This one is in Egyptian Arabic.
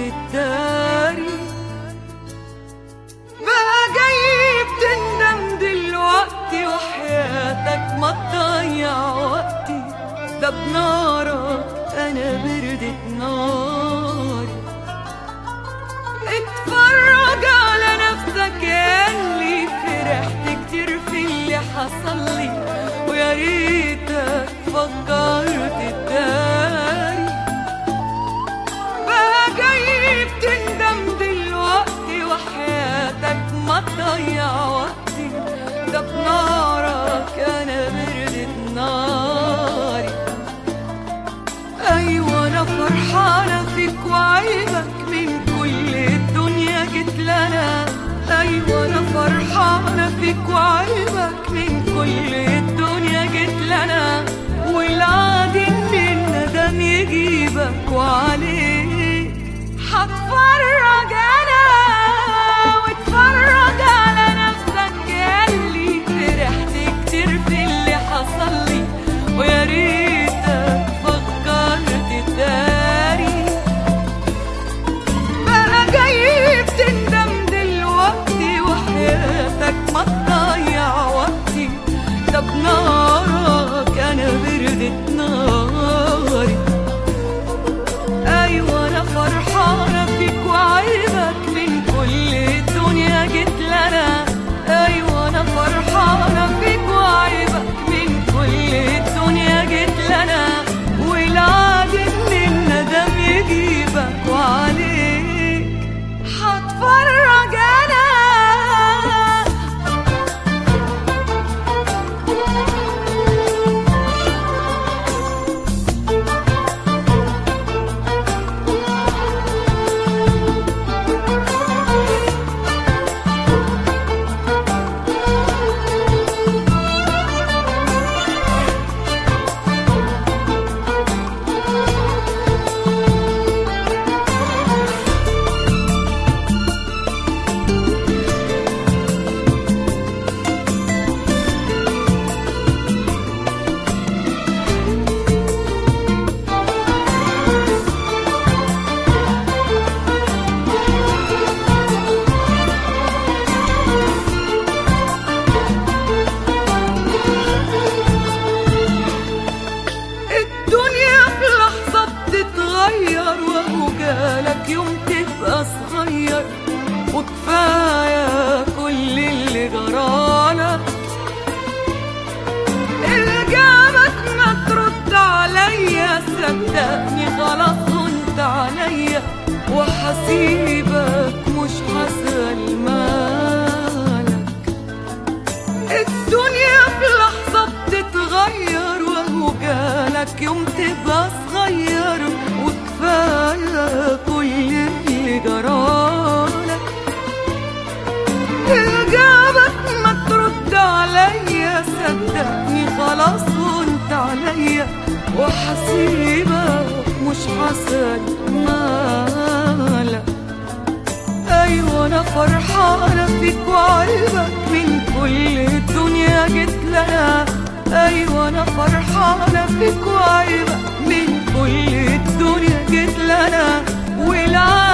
تداري بقى جاي بتندم دلوقتي وحياتك ما تضيع وقتي ده بنارك انا بردت ناري اتفرج على نفسك يا اللي فرحت كتير في اللي حصل لي ويا ريتك فكرت تداري بقى جاي بتندم دلوقتي وحياتك ما تضيع وقتي ده بنارك انا بردت ناري ايوه انا فرحانه فيك وعيبك من كل الدنيا جيت لنا ايوه انا فرحانه فيك وعيبك من كل الدنيا جيت لنا والعادي ان الندم يجيبك وعليك هتفرج انا واتفرج على نفسك ياللي فرحت كتير في اللي حصل لي ويا ريتك فكرت تداري بقى جاي بتندم دلوقتي وحياتك ما تضيع وقتي ده بنارك انا بردت ناري ايوه انا فرحانه فيك وعيبك من كل الدنيا جيت لنا ايوه انا فرحانه فيك وعيبك من كل الدنيا جيت لنا والعادي ان الندم يجيبك وعليك هتفرج انا الدنيا في لحظة بتتغير وهو جالك يوم تبقى صغير وكفاية كل اللي جرالك إجابك ما ترد عليا صدقني خلاص كنت عليا وحسيبك مش هسأل مالك الدنيا في لحظة بتتغير وهو جالك يوم تبقى صغير وكفاية كل اللي جرالك إجابك ما ترد عليا صدقني خلاص وانت عليا وحسيبك مش حسن مالك ايوه انا فرحانه فيك وعيبك من كل الدنيا جيت لنا ايوه انا فرحانه فيك وعيبك من كل الدنيا جيت لنا والعالم